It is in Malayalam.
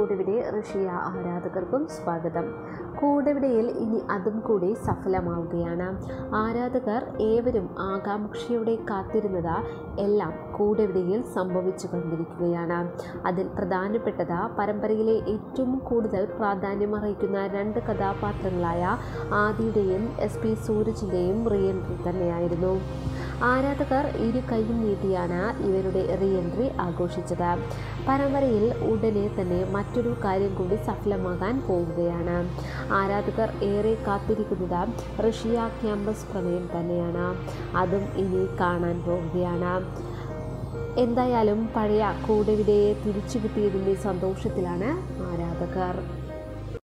കൂടെവിടെ റഷ്യ ആരാധകർക്കും സ്വാഗതം കൂടെവിടെയിൽ ഇനി അതും കൂടി സഫലമാവുകയാണ് ആരാധകർ ഏവരും ആകാംക്ഷയോടെ കാത്തിരുന്നത് എല്ലാം കൂടെവിടെയിൽ സംഭവിച്ചു കൊണ്ടിരിക്കുകയാണ് അതിൽ പ്രധാനപ്പെട്ടത് പരമ്പരയിലെ ഏറ്റവും കൂടുതൽ പ്രാധാന്യമർഹിക്കുന്ന രണ്ട് കഥാപാത്രങ്ങളായ ആദിയുടെയും എസ് പി സൂരജിൻ്റെയും റീ എൻട്രി തന്നെയായിരുന്നു ആരാധകർ ഇരു കൈയും നീട്ടിയാണ് ഇവരുടെ റീ എൻട്രി ആഘോഷിച്ചത് പരമ്പരയിൽ ഉടനെ തന്നെ മറ്റൊരു കാര്യം കൂടി സഫലമാകാൻ പോവുകയാണ് ആരാധകർ ഏറെ കാത്തിരിക്കുന്നത് റഷ്യ ക്യാമ്പസ് പ്രണയം തന്നെയാണ് അതും ഇനി കാണാൻ പോവുകയാണ് എന്തായാലും പഴയ കൂടെവിടയെ തിരിച്ചു കിട്ടിയതിൻ്റെ സന്തോഷത്തിലാണ് ആരാധകർ